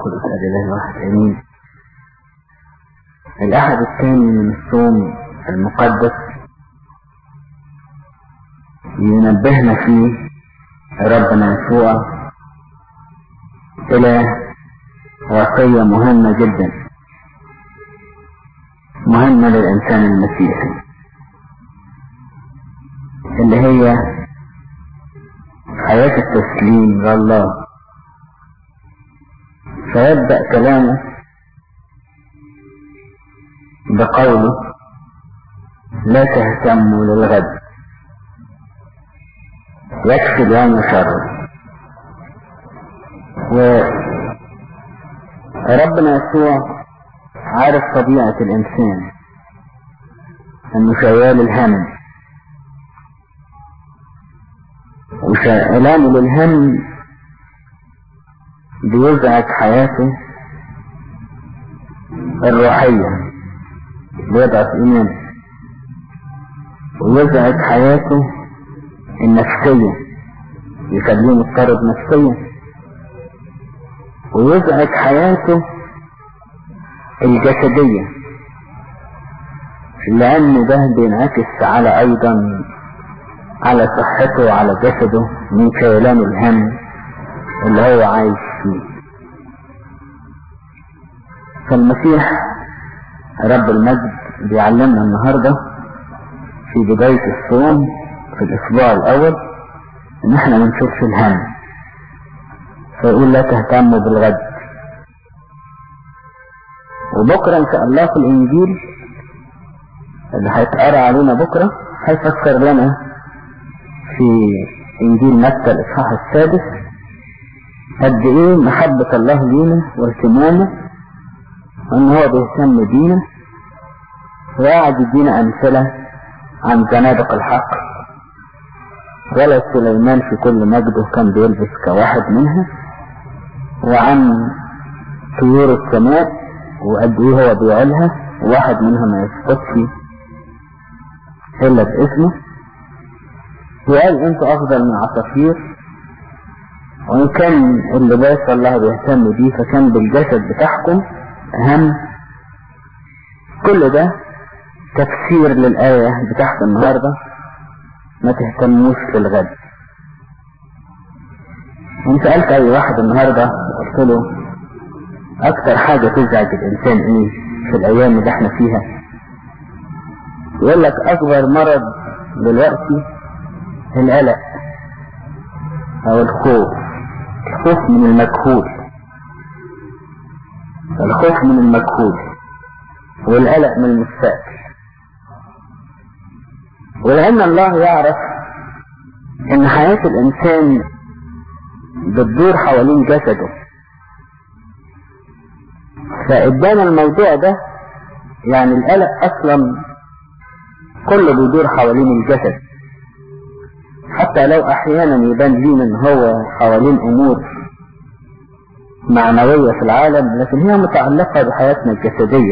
القدس الإله واحد آمين الأحد الثاني من الصوم المقدس ينبهنا فيه ربنا يسوع إلى وصية مهمة جدا مهمة للإنسان المسيحي اللي هي حياة التسليم لله فيبدأ كلامه بقوله لا تهتموا للغد يكفي اليوم شر وربنا يسوع عارف طبيعة الإنسان إنه شغال الهم وشغلانه للهم بيزعج حياته الروحية بيضعف إيمانه ويزعج حياته النفسية يخليه مضطرب نفسيا ويزعج حياته الجسدية لأن ده بينعكس على أيضا على صحته وعلى جسده من شيلان الهم اللي هو عايش فيه فالمسيح رب المجد بيعلمنا النهاردة في بداية الصوم في الأسبوع الأول إن إحنا ما نشوفش الهم فيقول لا تهتموا بالغد وبكرة إن شاء الله في الإنجيل اللي هيتقرأ علينا بكرة هيفسر لنا في إنجيل متى الإصحاح السادس قد إيه محبة الله لينا واهتمامه وإن هو بيهتم بينا وقاعد يدينا أمثلة عن زنادق الحق ولد سليمان في كل مجده كان بيلبس كواحد منها وعن طيور السماء وقد ايه هو بيعولها وواحد منها ما يسقطش الا باسمه وقال انتوا افضل من عصافير وان كان اللباس الله بيهتم بيه فكان بالجسد بتاعكم اهم كل ده تفسير للآية بتاعت النهاردة ما تهتموش للغد ان سألت اي واحد النهاردة قلت له اكتر حاجة تزعج الانسان ايه في الايام اللي احنا فيها يقول لك اكبر مرض دلوقتي القلق او الخوف الخوف من المجهول الخوف من المجهول والقلق من المستقبل ولأن الله يعرف إن حياة الإنسان بتدور حوالين جسده فإدانا الموضوع ده يعني القلق أصلا كله بيدور حوالين الجسد حتى لو أحيانا يبان لينا إن هو حوالين أمور معنوية في العالم لكن هي متعلقة بحياتنا الجسدية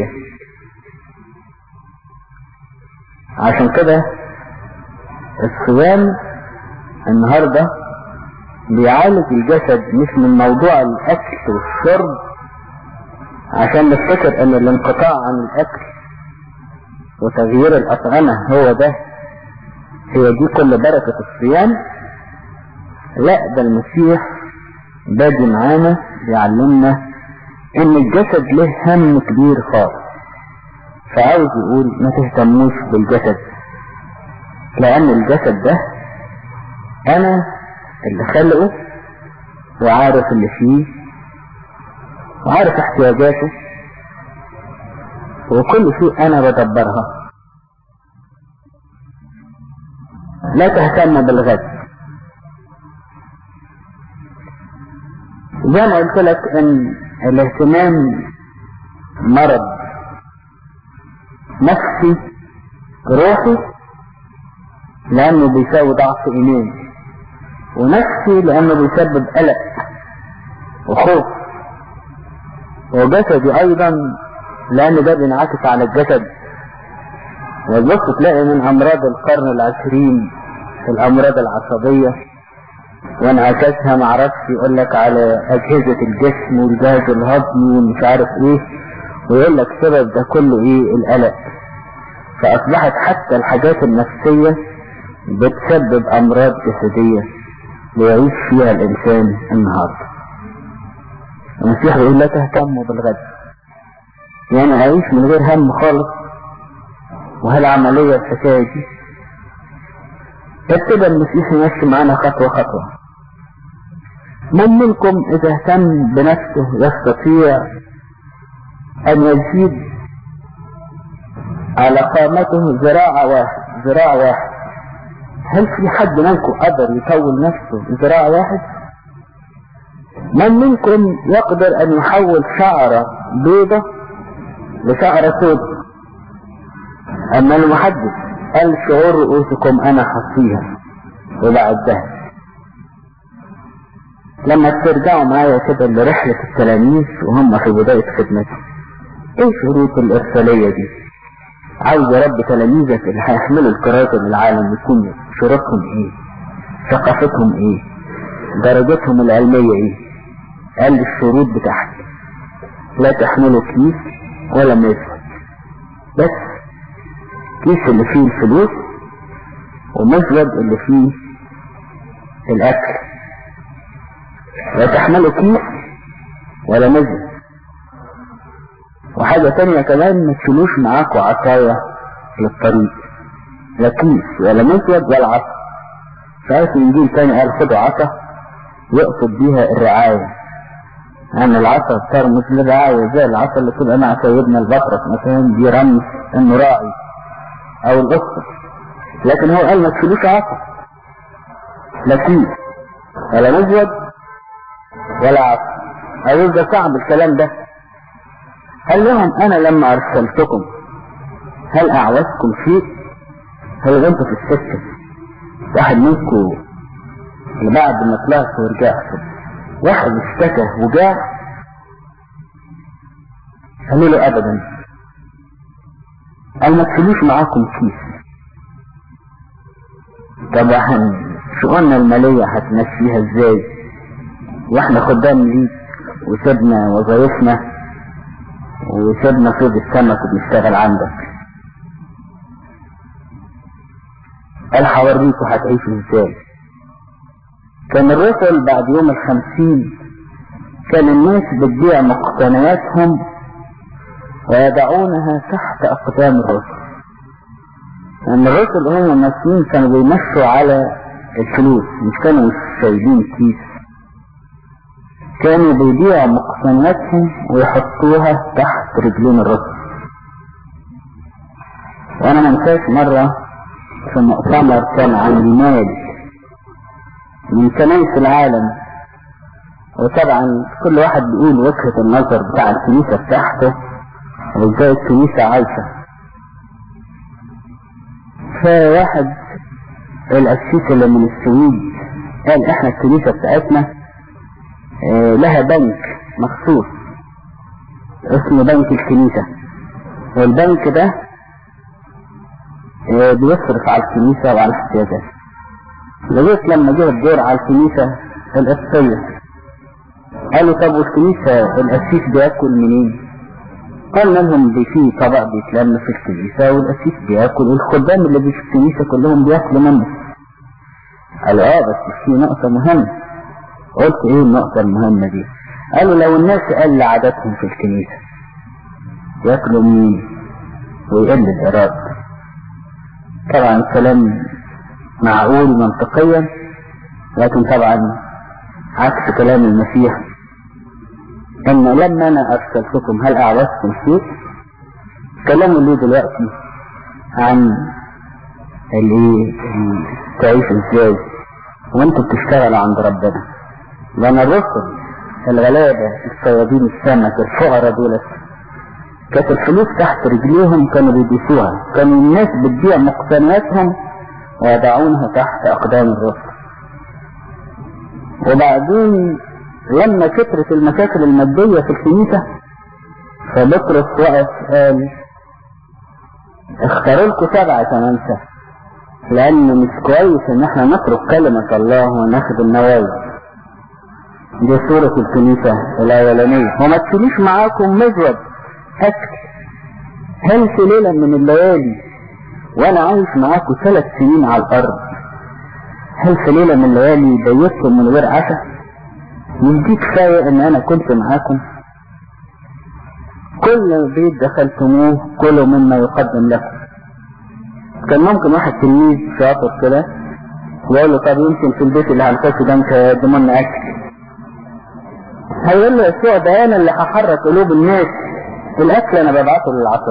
عشان كده الصيام النهاردة بيعالج الجسد مش من موضوع الأكل والشرب عشان نفتكر ان الانقطاع عن الأكل وتغيير الأطعمة هو ده هي دي كل بركة الصيام لا ده المسيح بادي معانا بيعلمنا ان الجسد له هم كبير خالص فعاوز يقول ما تهتموش بالجسد لأن الجسد ده أنا اللي خلقه وعارف اللي فيه وعارف احتياجاته وكل شيء أنا بدبرها لا تهتم بالغد زي ما قلت لك ان الاهتمام مرض نفسي روحي لأنه بيساوي ضعف إيمان ونفسي لأنه بيسبب قلق وخوف وجسدي أيضا لأن ده بينعكس على الجسد وتبص تلاقي من أمراض القرن العشرين الأمراض العصبية وانعكاسها معرفش يقول لك على أجهزة الجسم والجهاز الهضمي ومش عارف ايه ويقول لك سبب ده كله ايه القلق فأصبحت حتى الحاجات النفسية بتسبب أمراض جسدية ليعيش فيها الإنسان النهاردة المسيح بيقول لا تهتموا بالغد يعني أعيش من غير هم خالص وهالعملية الحكاية دي ابتدى المسيح يمشي معانا خطوة خطوة من منكم إذا اهتم بنفسه يستطيع أن يزيد على قامته ذراع واحد ذراع واحد هل في حد منكم قدر يطول نفسه ذراع واحد من منكم يقدر ان يحول شعرة بيضة لشعرة سود اما المحدث قال شعور رؤوسكم انا حصيها وبعدها لما ترجعوا معايا كده لرحلة التلاميذ وهم في بداية خدمتهم ايه شروط الارسالية دي عاوز يا رب تلاميذك اللي هيحملوا الكرازة للعالم يكون شروطهم ايه ثقافتهم ايه درجتهم العلمية ايه قال الشروط بتاعتي لا تحملوا كيس ولا مزود بس كيس اللي فيه الفلوس ومزود اللي فيه الاكل لا تحملوا كيس ولا مزود وحاجة تانية كمان ما تشيلوش معاكوا عصاية للطريق لا كيس ولا مزود ولا عصا فآية الإنجيل تاني قال خدوا عصا يقصد بيها الرعاية يعني العصا ترمز للرعاية زي العصا اللي تبقى مع سيدنا البطرس مثلا دي رمز انه راعي او القصة لكن هو قال ما تشيلوش عصا لا كيس ولا مزود ولا عصا أقول ده صعب الكلام ده قال لهم انا لما ارسلتكم هل اعوزكم شيء هل انتوا في السكة واحد منكم اللي بعد ما طلعت ورجعت واحد اشتكى وجاع قالوا له ابدا قال ما تشيلوش معاكم كيس طب احنا شؤوننا المالية هتمشيها ازاي واحنا خدام ليك وسيبنا وظايفنا وسيبنا صيد السمك وبنشتغل عندك قال هوريكوا هتعيشوا ازاي كان الرسل بعد يوم الخمسين كان الناس بتبيع مقتنياتهم ويضعونها تحت اقدام الرسل لان يعني الرسل هم المسلمين كانوا بيمشوا على الفلوس مش كانوا سايبين كيس كانوا بيبيعوا مقتنياتهم ويحطوها تحت رجلين الرسل وانا منساش مرة في مؤتمر كان عن المال من كنايس العالم وطبعا كل واحد بيقول وجهة النظر بتاع الكنيسة بتاعته وازاي الكنيسة عايشة فواحد القسيس اللي من السويد قال احنا الكنيسة بتاعتنا اه لها بنك مخصوص اسمه بنك الكنيسة والبنك ده اه بيصرف على الكنيسة وعلى الاحتياجات لغاية لما جه الدور على الكنيسة القسية قالوا طب والكنيسة القسيس بياكل منين؟ قال لهم دي في طبق بيتلم في الكنيسة والقسيس بياكل والخدام اللي في الكنيسة كلهم بياكلوا منه قالوا اه بس في نقطة مهمة قلت ايه النقطة المهمة دي قالوا لو الناس قل عددهم في الكنيسة ياكلوا مين ويقل الإرادة طبعا الكلام معقول منطقيا لكن طبعا عكس كلام المسيح ان لما انا ارسلتكم هل اعوزتم شيء كلامه اللي دلوقتي عن الايه تعيش ازاي وانتوا بتشتغلوا عند ربنا لان الرسل الغلابة الصيادين السمك الفقراء دول كانت الفلوس تحت رجليهم كانوا بيديسوها كانوا الناس بتبيع مقتنياتهم ويضعونها تحت أقدام الرسل وبعدين لما كثرت المشاكل المادية في الكنيسة فبطرس وقف قال اختاروا لكم سبعة كمان سنة لأن مش كويس إن احنا نترك كلمة الله وناخد النوايا دي صورة الكنيسة الأولانية وما تشيليش معاكم مزود أكل هل في ليلة من الليالي وأنا عايش معاكم ثلاث سنين على الأرض هل في ليلة من الليالي بيتكم من غير عشاء؟ مش دي كفاية إن أنا كنت معاكم؟ كل بيت دخلتموه كلوا مما يقدم لكم كان ممكن واحد تلميذ شاطر كده يقول له طب يمكن في البيت اللي هنخش ده انت يقدموا لنا اكل هيقول له يسوع ده انا اللي هحرك قلوب الناس الاكل انا ببعته للعصر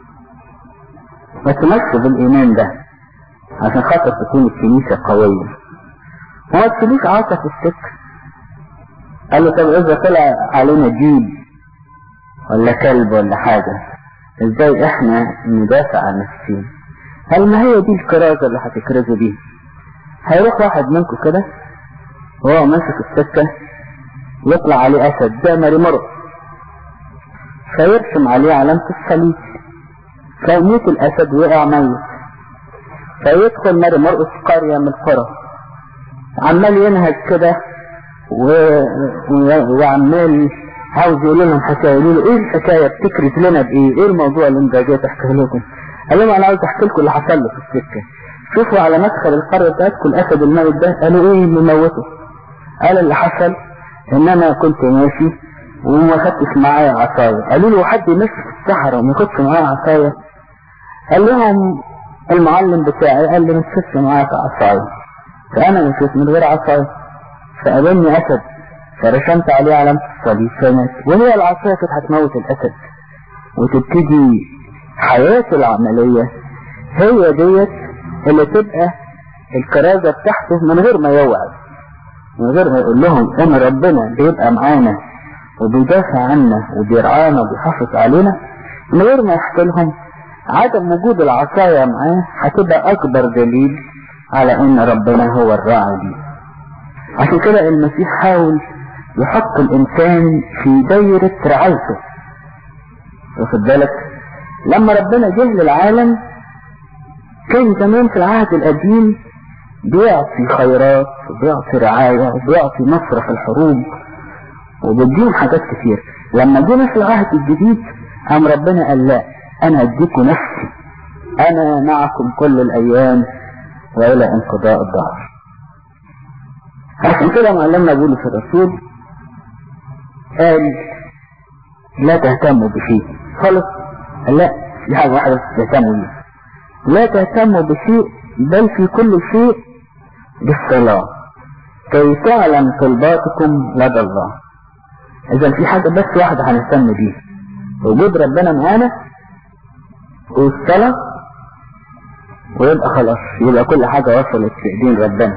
ما تمشوا بالايمان ده عشان خاطر تكون الكنيسة قوية وما تخليش عاصة في السكة قال له طب اذا طلع علينا جيب ولا كلب ولا حاجة ازاي احنا ندافع عن نفسنا هل ما هي دي الكرازة اللي هتكرزوا بيها هيروح واحد منكم كده وهو ماسك السكة يطلع عليه اسد ده ماري مرق فيرسم عليه علامة الصليب فيموت الاسد ويقع ميت فيدخل ماري مرقس قرية من القرى عمال ينهج كده و... و... وعمال عاوز يقول لهم حكايه يقولوا له ايه الحكايه بتكرز لنا بايه؟ ايه الموضوع اللي انت جاي تحكيه لكم؟ قال لهم انا عاوز احكي لكم اللي حصل له في السكه. شوفوا على مدخل القريه بتاعتكم الاسد الميت ده قالوا ايه اللي موته؟ قال اللي حصل ان انا كنت ماشي وما خدتش معايا عصايه، قالوا له حد يمشي في الصحراء وما ياخدش معاه عصايه؟ قال لهم المعلم بتاعي قال لي ما تشوفش معاك عصايه. فانا مشيت من غير عصايه. فقابلني اسد فرسمت عليه علامة الصليب فمات وهي العصاية كانت هتموت الأسد وتبتدي حياته العملية هي ديت اللي تبقى الكرازة بتاعته من غير ما يوعظ من غير ما يقول لهم ان ربنا بيبقى معانا وبيدافع عنا وبيرعانا وبيحافظ علينا من غير ما يحكي لهم عدم وجود العصاية معاه هتبقى أكبر دليل على ان ربنا هو الراعي ليه عشان كده المسيح حاول يحط الإنسان في دايرة رعايته واخد بالك لما ربنا جه للعالم كان زمان في العهد القديم بيعطي خيرات وبيعطي رعاية وبيعطي نصرة في الحروب وبيديهم حاجات كتير لما جينا في العهد الجديد قام ربنا قال لا أنا أديكم نفسي أنا معكم كل الأيام وإلى انقضاء الدهر عشان كده معلمنا بولس الرسول قال لا تهتموا بشيء خلص لا دي حاجة واحدة تهتموا بيها لا تهتموا بشيء بل في كل شيء بالصلاة كي تعلم طلباتكم لدى الله إذا في حاجة بس واحدة هنهتم بيها وجود ربنا معانا والصلاة ويبقى خلاص يبقى كل حاجة وصلت في ايدين ربنا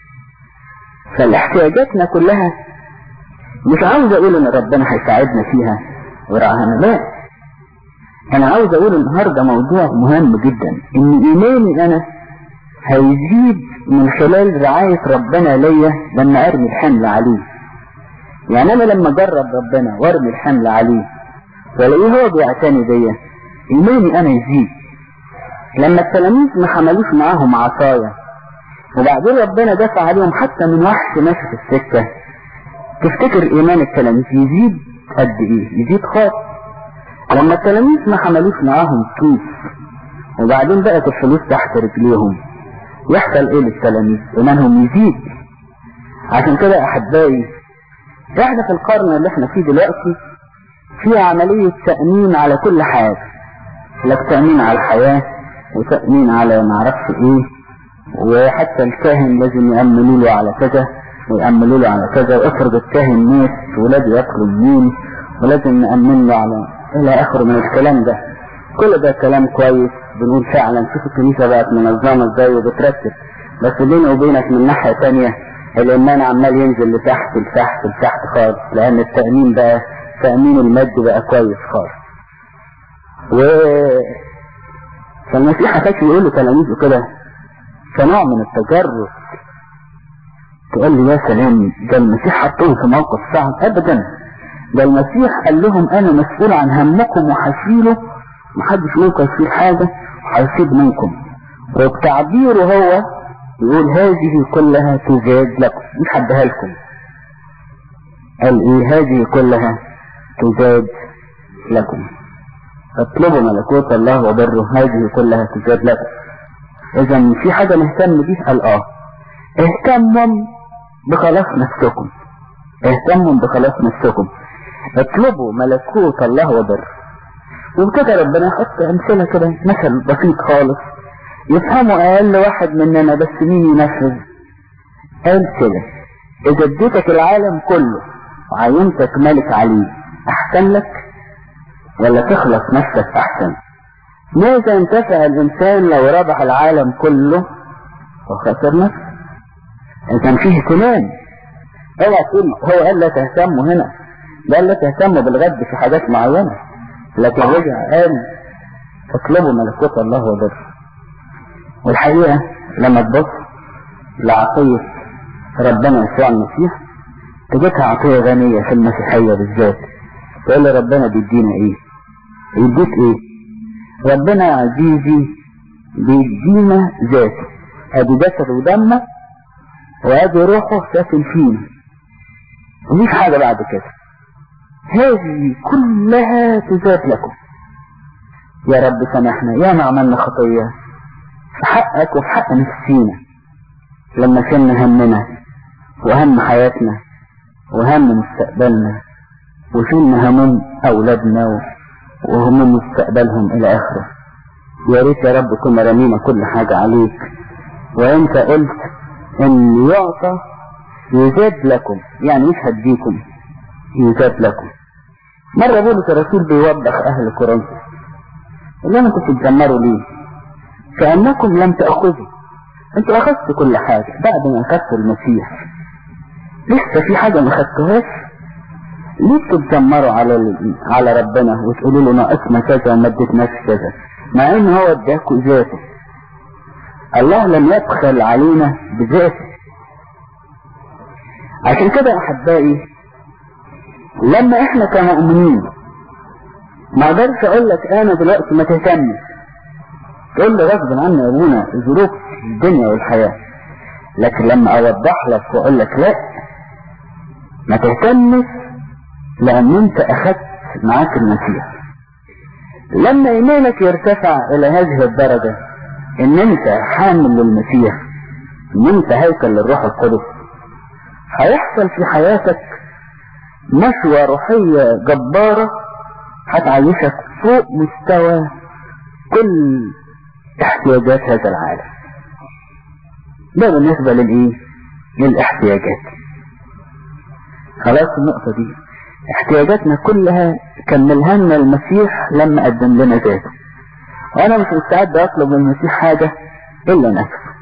فالاحتياجاتنا كلها مش عاوز اقول ان ربنا هيساعدنا فيها ورعانا لا انا عاوز اقول النهاردة موضوع مهم جدا ان ايماني انا هيزيد من خلال رعاية ربنا ليا لما ارمي الحمل عليه يعني انا لما اجرب ربنا وارمي الحمل عليه والاقيه هو بيعتني بيا ايماني انا يزيد لما التلاميذ ما حملوش معاهم عصايا وبعدين ربنا دافع عليهم حتى من وحش ماشي في السكة تفتكر ايمان التلاميذ يزيد قد ايه يزيد خاص لما التلاميذ ما حملوش معاهم كيس وبعدين بقت الفلوس تحت رجليهم يحصل ايه للتلاميذ ايمانهم يزيد عشان كده احبائي احنا في القرن اللي احنا فيه دلوقتي في عملية تأمين على كل حاجة لك تأمين على الحياة وتأمين على معرفش ايه وحتى الكاهن لازم يأمنوا له على كذا ويأمنوا له على كذا وافرض الكاهن مات ولاده ياكلوا منين ولازم نأمن له على الى اخره من الكلام ده كل ده كلام كويس بنقول فعلا شوف الكنيسة بقت منظمة ازاي وبترتب بس بيني وبينك من ناحية تانية الإيمان عمال ينزل لتحت لتحت لتحت خالص لأن التأمين بقى تأمين المادي بقى كويس خالص و فالمسيح حكاك يقول لتلاميذه كده كنوع من التجرد تقول لي يا سلام ده المسيح حطهم في موقف صعب ابدا ده المسيح قال لهم انا مسؤول عن همكم وهشيله محدش منكم هيشيل حاجه وهيسيب منكم وبتعبيره هو يقول هذه كلها تزاد لكم مش حدها لكم قال ايه هذه كلها تزاد لكم اطلبوا ملكوت الله وبره هذه كلها تزاد لكم اذا في حاجة نهتم بيها قال اه اهتموا بخلاص نفسكم اهتموا بخلاص نفسكم اطلبوا ملكوت الله وبره وبكده ربنا يحط امثله كده مثل بسيط خالص يفهمه اقل واحد مننا بس مين ينفذ قال كده اذا اديتك العالم كله وعينتك ملك عليه احسن لك ولا تخلص نفسك احسن ماذا ينتفع الانسان لو ربح العالم كله وخسر نفسه اذا فيه اهتمام اوعى تقول هو قال لا تهتموا هنا قال لا تهتموا بالغد في حاجات معينه لكن رجع قال اطلبوا ملكوت الله وبره والحقيقة لما تبص لعطية ربنا يسوع المسيح تجدها عطية غنية في المسيحية بالذات تقول لي ربنا بيدينا ايه يديك ايه ربنا يا عزيزي بيدينا ذاته ادي جسد ودمه وادي روحه ساكن فينا ومفيش حاجة بعد كده هذه كلها تزاد لكم يا رب سامحنا يا ما عملنا خطية في حقك وفي حق نفسينا لما شلنا همنا وهم حياتنا وهم مستقبلنا وشلنا هموم أولادنا وهموم مستقبلهم إلى آخره يا ريت يا رب كنا رمينا كل حاجة عليك وانت قلت ان يعطى يزاد لكم يعني مش هديكم يزاد لكم مرة بولس الرسول بيوضح أهل كورنثوس اللي أنا كنت تتذمروا ليه كأنكم لم تأخذوا انتوا أخذتوا كل حاجة بعد ما أخذتوا المسيح لسه في حاجة ما خدتوهاش ليه بتتذمروا على على ربنا وتقولوا له ناقصنا كذا وما اديتناش كذا مع ان هو اداكوا ذاته الله لم يبخل علينا بذاته عشان كده احبائي لما احنا كمؤمنين ما اقدرش اقول لك انا دلوقتي ما تهتمش تقول لي غصب عني يا ابونا ظروف الدنيا والحياة لكن لما اوضح لك واقول لك لا ما تهتمش لان انت اخدت معاك المسيح لما ايمانك يرتفع الى هذه الدرجة ان انت حامل للمسيح ان انت هيكل للروح القدس هيحصل في حياتك نشوة روحية جبارة هتعيشك فوق مستوى كل احتياجات هذا العالم ده بالنسبة للايه للاحتياجات خلاص النقطة دي احتياجاتنا كلها كملها لنا المسيح لما قدم لنا ذاته وانا مش مستعد اطلب من المسيح حاجة الا نفسه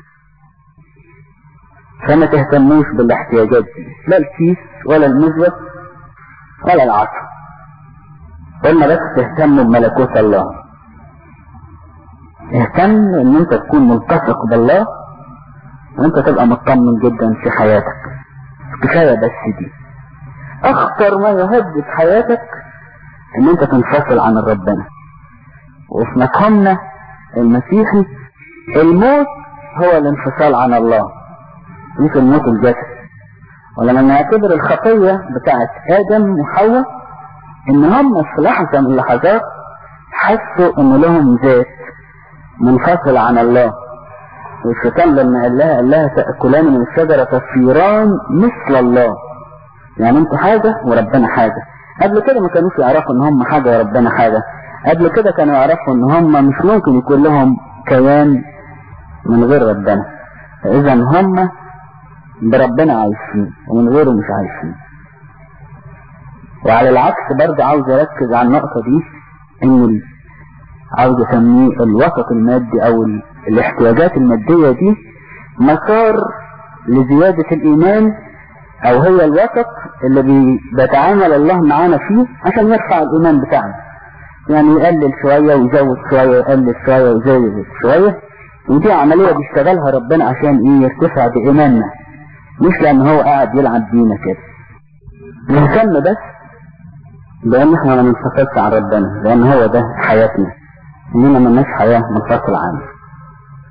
فما تهتموش بالاحتياجات دي لا الكيس ولا المزود ولا العصر قلنا بس تهتم بملكوت الله اهتم ان انت تكون ملتصق بالله وانت تبقى مطمن جدا في حياتك كفاية بس دي اخطر ما يهدد حياتك ان انت تنفصل عن ربنا وفي مفهومنا المسيحي الموت هو الانفصال عن الله مش الموت الجسد ولما نعتبر الخطية بتاعت آدم وحواء إن هم في لحظة من اللحظات حسوا إن لهم ذات منفصل عن الله والشيطان لما قال لها قال لها تأكلان من الشجرة تصيران مثل الله يعني انتوا حاجة وربنا حاجة قبل كده ما كانوش يعرفوا ان هم حاجة وربنا حاجة قبل كده كانوا يعرفوا ان هم مش ممكن يكون لهم كيان من غير ربنا فاذا هم بربنا عايشين ومن غيره مش عايشين وعلى العكس برضه عاوز اركز على النقطة دي ان ال... عاوز اسميه الوسط المادي او ال... الاحتياجات المادية دي مسار لزيادة الايمان او هي الوسط اللي بي... بيتعامل الله معانا فيه عشان يرفع الايمان بتاعنا يعني يقلل شوية ويزود شوية يقلل شوية ويزود شوية ودي عملية بيشتغلها ربنا عشان ايه يرتفع بإيماننا مش لان هو قاعد يلعب بينا كده نهتم بس بان احنا ما ننفصلش عن ربنا لان هو ده حياتنا اننا ملناش حياة منفصلة عنه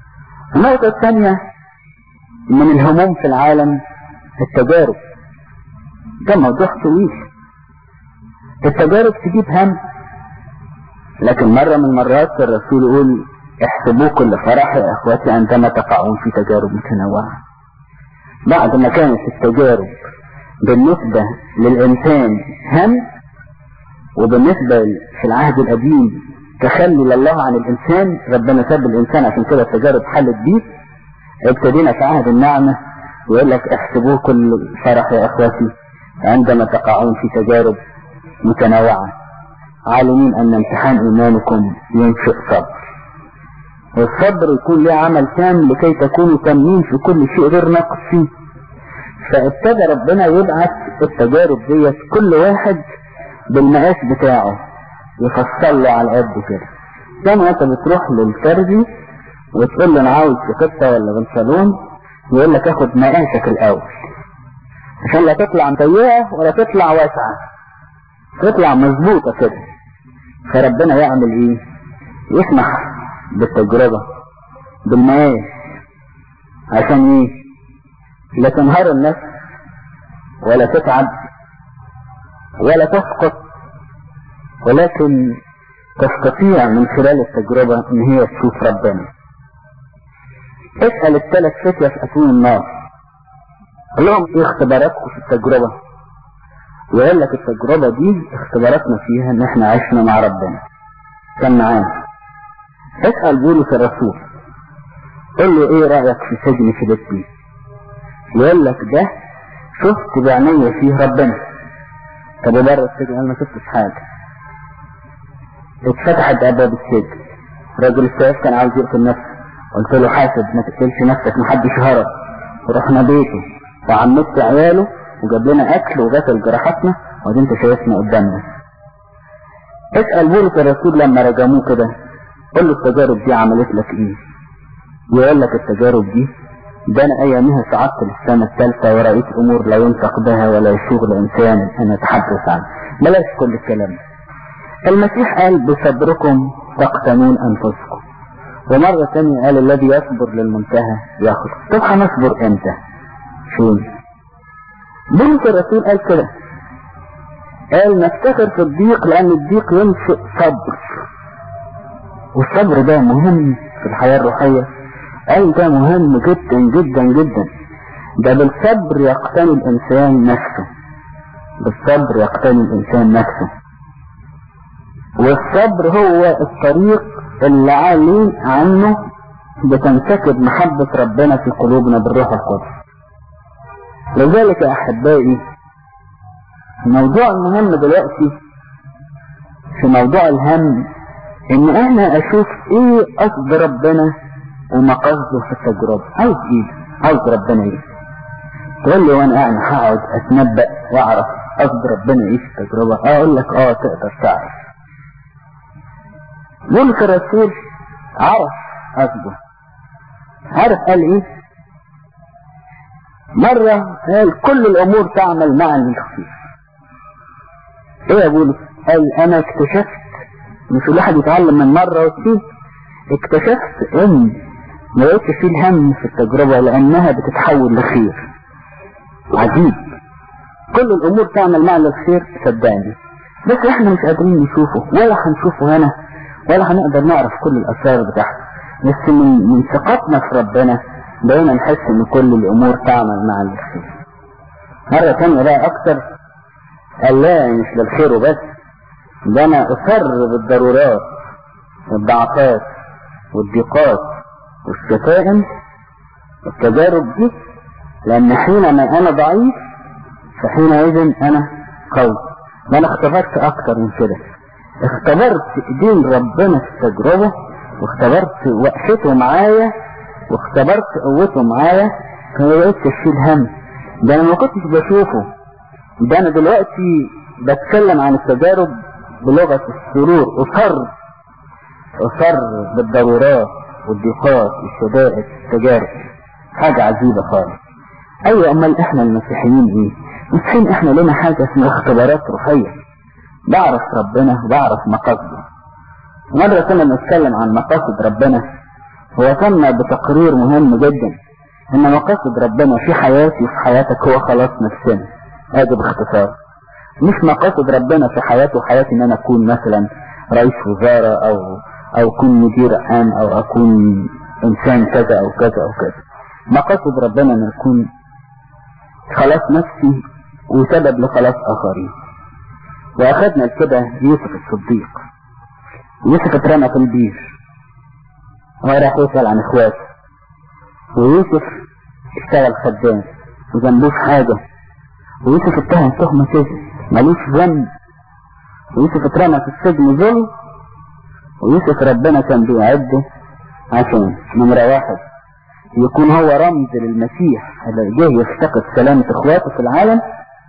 النقطة الثانية من الهموم في العالم التجارب ده موضوع طويل التجارب تجيب هم لكن مرة من المرات الرسول يقول احسبوا كل فرح يا اخواتي عندما تقعون في تجارب متنوعة بعد ما كانت التجارب بالنسبة للإنسان هم وبالنسبة في العهد القديم تخلي لله عن الإنسان ربنا ساب الإنسان عشان كده التجارب حلت بيه ابتدينا في عهد النعمة ويقول لك احسبوه كل فرح يا اخواتي عندما تقعون في تجارب متنوعة عالمين ان امتحان ايمانكم ينشئ صبر والصبر يكون له عمل تام لكي تكونوا تامين في كل شيء غير ناقص فيه فابتدى ربنا يبعث التجارب ديت كل واحد بالمقاس بتاعه يفصل له على قد كده زي ما انت بتروح للترجي وتقول له انا عاوز قطه ولا بنطلون يقول لك اخد مقاسك الاول عشان لا تطلع ضيقه ولا تطلع واسعه تطلع مظبوطه كده فربنا يعمل ايه يسمح بالتجربه بالمقاس عشان ايه لا تنهار النفس ولا تتعب ولا تسقط ولكن تستطيع من خلال التجربة ان هي تشوف ربنا اسأل الثلاث فتية في أتون النار قال لهم ايه اختباراتكم في التجربة وقال لك التجربة دي اختباراتنا فيها ان احنا عشنا مع ربنا كان معانا اسأل بولس الرسول قل له ايه رأيك في سجن فيليبي يقول لك ده شفت بعيني فيه ربنا طب بره السجن انا ما شفتش حاجة اتفتحت ابواب السجن رجل السيف كان عاوز يقتل نفسه قلت له حاسب ما تقتلش نفسك محدش هرب ورحنا بيته وعمدت عياله وجاب لنا اكل وغسل جراحاتنا وادي انت شايفنا قدامنا اسأل بولس الرسول لما رجموه كده قل له التجارب دي عملت لك ايه يقول لك التجارب دي ده انا ايامها صعدت للسنة الثالثة ورأيت امور لا ينطق بها ولا يشغل انسان ان يتحدث عنها بلاش كل الكلام المسيح قال بصبركم تقتنون انفسكم ومرة ثانية قال الذي يصبر للمنتهى يخلص طب هنصبر امتى فين بولس الرسول قال كده قال نفتخر في الضيق لان الضيق ينشئ صبر والصبر ده مهم في الحياة الروحية قال ده مهم جدا جدا جدا ده بالصبر يقتني الانسان نفسه بالصبر يقتني الانسان نفسه والصبر هو الطريق اللي عليه عنه بتنسكب محبة ربنا في قلوبنا بالروح القدس لذلك يا احبائي الموضوع المهم دلوقتي في موضوع الهم ان انا اشوف ايه قصد ربنا ومقصده في التجربة عاوز ايه عاوز ربنا ايه تقول لي وانا يعني هقعد اتنبأ واعرف قصد ربنا ايه في التجربة اقول لك اه تقدر تعرف ملك الرسول عرف قصده عارف قال ايه مرة قال كل الامور تعمل معا للخير ايه يا بولس قال انا اكتشفت مش الواحد يتعلم من مرة واثنين اكتشفت ان ما لقيتش فيه الهم في التجربة لانها بتتحول لخير عجيب كل الامور تعمل معا للخير صدقني بس احنا مش قادرين نشوفه ولا هنشوفه هنا ولا هنقدر نعرف كل الاسرار بتاعته بس من من ثقتنا في ربنا بقينا نحس ان كل الامور تعمل مع الخير مرة تانية لا اكتر قال لا مش للخير وبس ده انا اصر بالضرورات والضعفات والضيقات والشتائم والتجارب دي لان حينما انا ضعيف فحينئذ انا قوي ما انا اختبرت اكتر من كده اختبرت ايدين ربنا في التجربة واختبرت وقفته معايا واختبرت قوته معايا فما بقتش اشيل هم ده انا ما كنتش بشوفه ده انا دلوقتي بتكلم عن التجارب بلغة السرور اصر اصر بالضرورات والضيقات والشدائد التجارب حاجة عجيبة خالص ايوه امال احنا المسيحيين ايه مسيحيين احنا لنا حاجة اسمها اختبارات روحية بعرف ربنا وبعرف مقاصده مرة كنا بنتكلم عن مقاصد ربنا هو سمى بتقرير مهم جدا ان مقاصد ربنا في حياتي وفي حياتك هو خلاص نفسنا ادي باختصار مش مقاصد ربنا في حياتي وحياتي ان انا اكون مثلا رئيس وزارة او او اكون مدير عام او اكون انسان كذا او كذا او كذا مقاصد ربنا ان اكون خلاص نفسي وسبب لخلاص اخرين واخدنا كده يوسف الصديق يوسف اترمى في البير وراح يسأل عن اخواته ويوسف اشتغل خدام وذنبوش حاجة ويوسف اتهم تهمة كذب ملوش ذنب ويوسف اترمى في السجن ظلم ويوسف ربنا كان بيعده عشان نمرة واحد يكون هو رمز للمسيح اللي جه يفتقد سلامة اخواته في العالم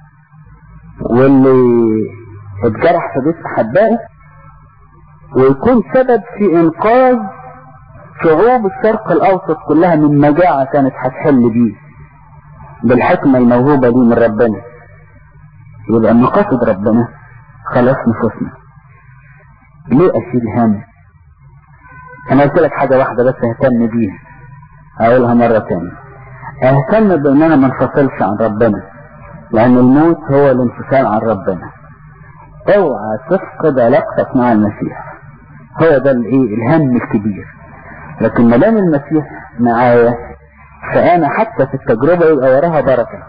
واللي اتجرح في بيت احبائه ويكون سبب في انقاذ شعوب الشرق الاوسط كلها من مجاعة كانت هتحل بيه بالحكمة الموهوبة دي من ربنا يبقى مقاصد ربنا خلاص نفوسنا ليه اشيل هم انا قلت لك حاجة واحدة بس اهتم بيها اقولها مرة تانية اهتم بان انا ما انفصلش عن ربنا لان الموت هو الانفصال عن ربنا اوعى تفقد علاقتك مع المسيح هو ده الايه الهم الكبير لكن ما دام المسيح معايا فانا حتى في التجربه يبقى وراها بركه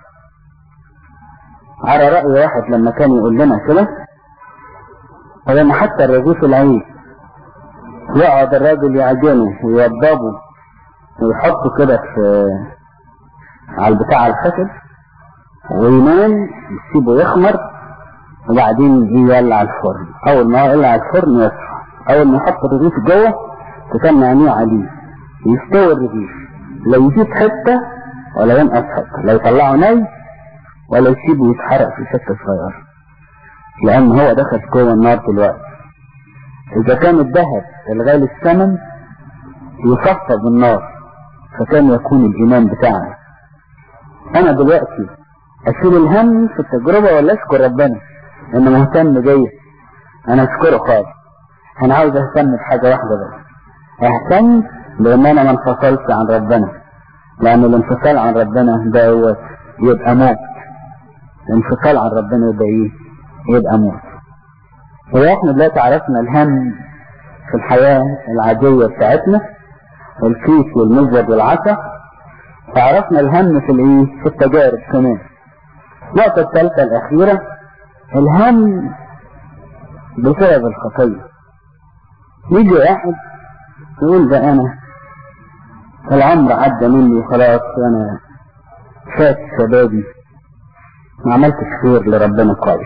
على راي واحد لما كان يقول لنا كده فلما حتى الرغيف العيش يقعد الراجل يعجنه ويوضبه ويحطه كده في على البتاع الخشب وينام يسيبه يخمر وبعدين يولع الفرن اول ما يولع الفرن يصحى اول ما يحط الرغيف جوه تسمى عينيه عليه يستوي الرغيف لا يزيد حته ولا ينقص حته لا يطلعه ني ولا يسيبه يتحرق في حته صغيره لان هو دخل جوه النار دلوقتي اذا كان الذهب الغالي الثمن يصفى بالنار فكان يكون الايمان بتاعنا انا دلوقتي اشيل الهم في التجربة ولا اشكر ربنا انه مهتم بيا انا اشكره خالص انا عاوز اهتم بحاجة واحدة بس اهتم بان انا ما انفصلش عن ربنا لان الانفصال عن ربنا ده هو يبقى موت الانفصال عن ربنا يبقى ايه يبقى موت واحنا دلوقتي عرفنا الهم في الحياة العادية بتاعتنا الكيس والمزود والعسى فعرفنا الهم في الايه في التجارب كمان النقطة الثالثة الأخيرة الهم بسبب الخطية يجي واحد يقول ده أنا العمر عدى مني خلاص وأنا فات شبابي ما عملتش خير لربنا كويس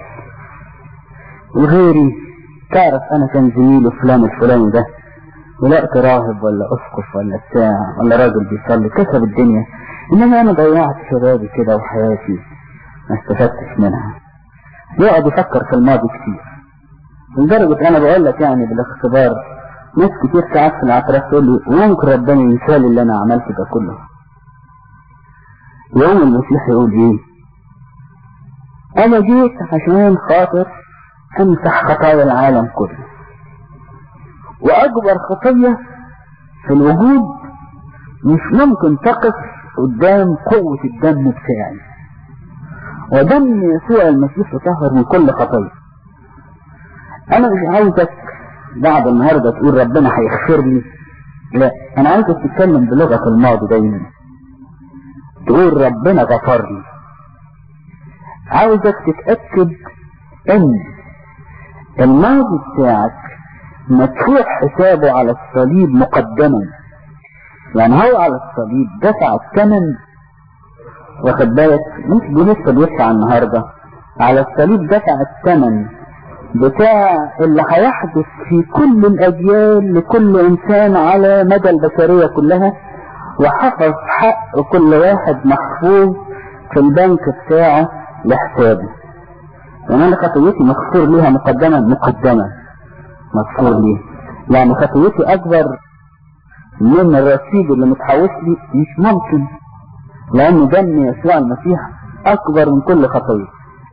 وغيري تعرف أنا كان زميلي فلان الفلاني ده ولقت راهب ولا أسقف ولا بتاع ولا راجل بيصلي كسب الدنيا إنما أنا ضيعت شبابي كده وحياتي ما استفدتش منها يقعد يفكر في الماضي كتير لدرجة أنا بقول لك يعني بالاختبار ناس كتير ساعات في الاعتراف تقول لي وممكن ربنا ينسى لي اللي أنا عملته ده كله يوم المسيح يقول إيه أنا جيت عشان خاطر أمسح خطايا العالم كله وأكبر خطية في الوجود مش ممكن تقف قدام قوة الدم بتاعي ودم يسوع المسيح يطهر من كل خطية انا مش عاوزك بعد النهاردة تقول ربنا هيغفر لي لا انا عاوزك تتكلم بلغة الماضي دايما تقول ربنا غفر لي عاوزك تتأكد ان الماضي بتاعك مدفوع حسابه على الصليب مقدما يعني هو على الصليب دفع الثمن واخد بالك مش لسه بيدفع النهارده على الصليب دفع الثمن بتاع اللي هيحدث في كل الاجيال لكل انسان على مدى البشريه كلها وحفظ حق كل واحد محفوظ في البنك بتاعه لحسابه يعني انا خطيتي مغفور ليها مقدما مقدما مغفور ليها يعني خطيتي اكبر من الرصيد اللي متحوش لي مش ممكن لأن دم يسوع المسيح أكبر من كل خطية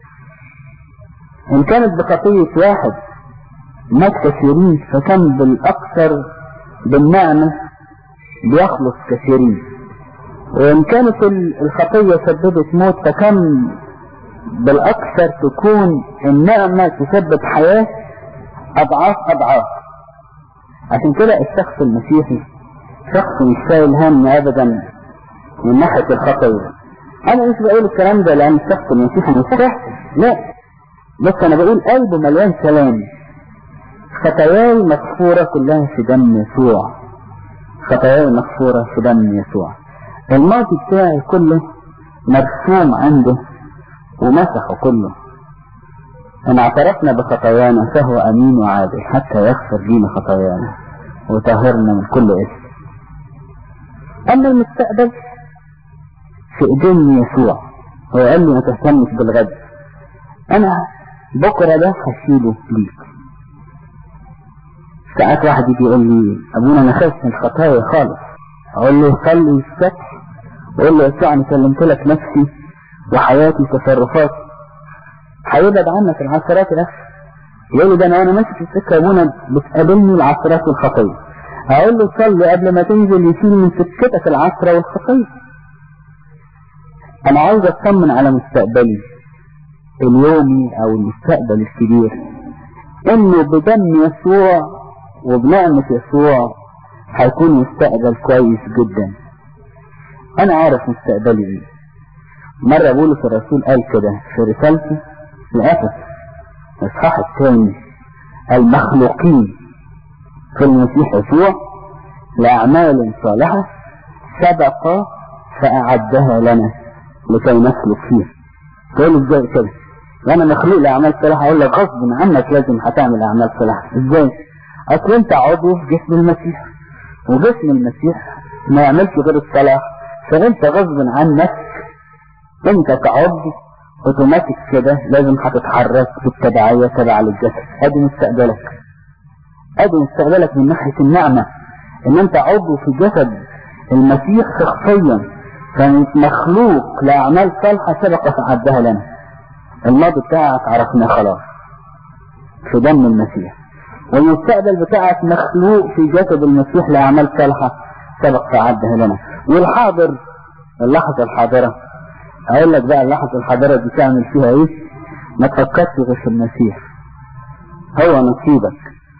إن كانت بخطية واحد مات كثيرين فكان بالأكثر بالمعنى بيخلص كثيرين وإن كانت الخطية سببت موت فكم بالأكثر تكون النعمة تسبب حياة أضعاف أضعاف عشان كده الشخص المسيحي شخص مش شايل هم أبدا من ناحية الخطية أنا مش بقول الكلام ده لأن الشخص المسيحي مستحي لا بس أنا بقول قلبه مليان سلام خطاياي مغفورة كلها في دم يسوع خطاياي مغفورة في دم يسوع الماضي بتاعي كله مرسوم عنده ومسحه كله إن اعترفنا بخطايانا فهو أمين وعادل حتى يغفر لنا خطايانا وطهرنا من كل إثم أما المستقبل في إيدين يسوع هو قال لي ما تهتمش بالغد أنا بكرة ده هشيله ليك ساعات واحد يجي يقول لي أبونا أنا خايف من الخطايا خالص أقول له صلي الصبح وأقول له يسوع أنا سلمت لك نفسي وحياتي وتصرفاتي هيبعد عنك العثرات يا أخي يقول لي ده أنا وأنا ماشي في السكة يا أبونا بتقابلني العثرات والخطية هقول له صلي قبل ما تنزل يشيل من سكتك العثرة والخطية أنا عاوز أطمن على مستقبلي اليومي أو المستقبل الكبير إنه بدم يسوع وبنعمة يسوع هيكون مستقبل كويس جدا أنا عارف مستقبلي إيه مرة بولس الرسول قال كده في رسالته لأفس الإصحاح الثاني المخلوقين في المسيح يسوع لأعمال صالحة سبق فأعدها لنا لكي نسلك فيها تقول ازاي كده وانا مخلوق لاعمال صالحه اقول لك غصب عنك لازم هتعمل اعمال صالحه ازاي اصل انت عضو في جسم المسيح وجسم المسيح ما يعملش غير الصلاح فانت غصب عنك انت كعضو اوتوماتيك كده لازم هتتحرك بالتبعيه تبع للجسد ادي مستقبلك ادي مستقبلك من ناحيه النعمه ان انت عضو في جسد المسيح شخصيا كانت مخلوق لأعمال صالحة سبق فعدها لنا الماضي بتاعك عرفناه خلاص في دم المسيح والمستقبل بتاعك مخلوق في جسد المسيح لأعمال صالحة سبق فعدها لنا والحاضر اللحظة الحاضرة أقول لك بقى اللحظة الحاضرة دي تعمل فيها إيه ما تفكرش غير في المسيح هو نصيبك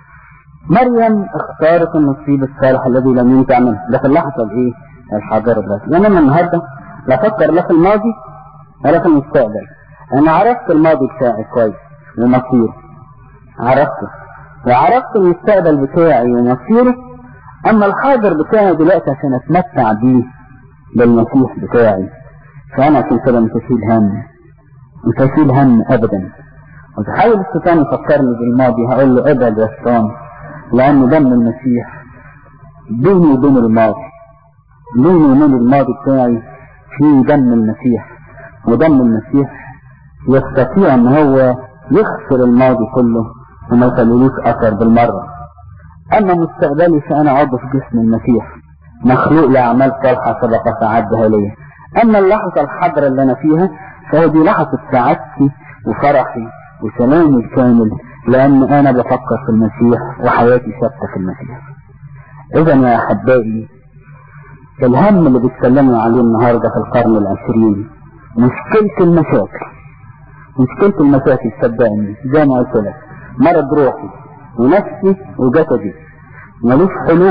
مريم اختارت النصيب الصالح الذي لم ينفع منه ده في اللحظة الإيه الحاضرة دلوقتي لأن أنا النهاردة لا أفكر لا في الماضي ولا في المستقبل أنا عرفت الماضي بتاعي كويس ومصيري عرفته وعرفت المستقبل بتاعي ومصيري أما الحاضر بتاعي دلوقتي عشان أتمتع بيه بالمسيح بتاعي فأنا عشان كده مش هشيل هم مش هشيل هم أبدا وتحاول الشيطان يفكرني بالماضي هقول له ابعد يا شيطان لأن دم المسيح بيني وبين الماضي بيني وبين الماضي بتاعي في دم المسيح ودم المسيح يستطيع ان هو يغفر الماضي كله وما يخليلوش اثر بالمرة اما مستقبلي فانا عضو في جسم المسيح مخلوق لاعمال صالحة سبق فعدها لي اما اللحظة الحاضرة اللي انا فيها فهي دي لحظة سعادتي وفرحي وسلامي الكامل لان انا بفكر في المسيح وحياتي ثابتة في المسيح اذا يا احبائي الهم اللي بيتكلموا عليه النهاردة في القرن العشرين مشكلة المشاكل مشكلة المشاكل صدقني زي ما قلت لك مرض روحي ونفسي وجسدي ملوش حلول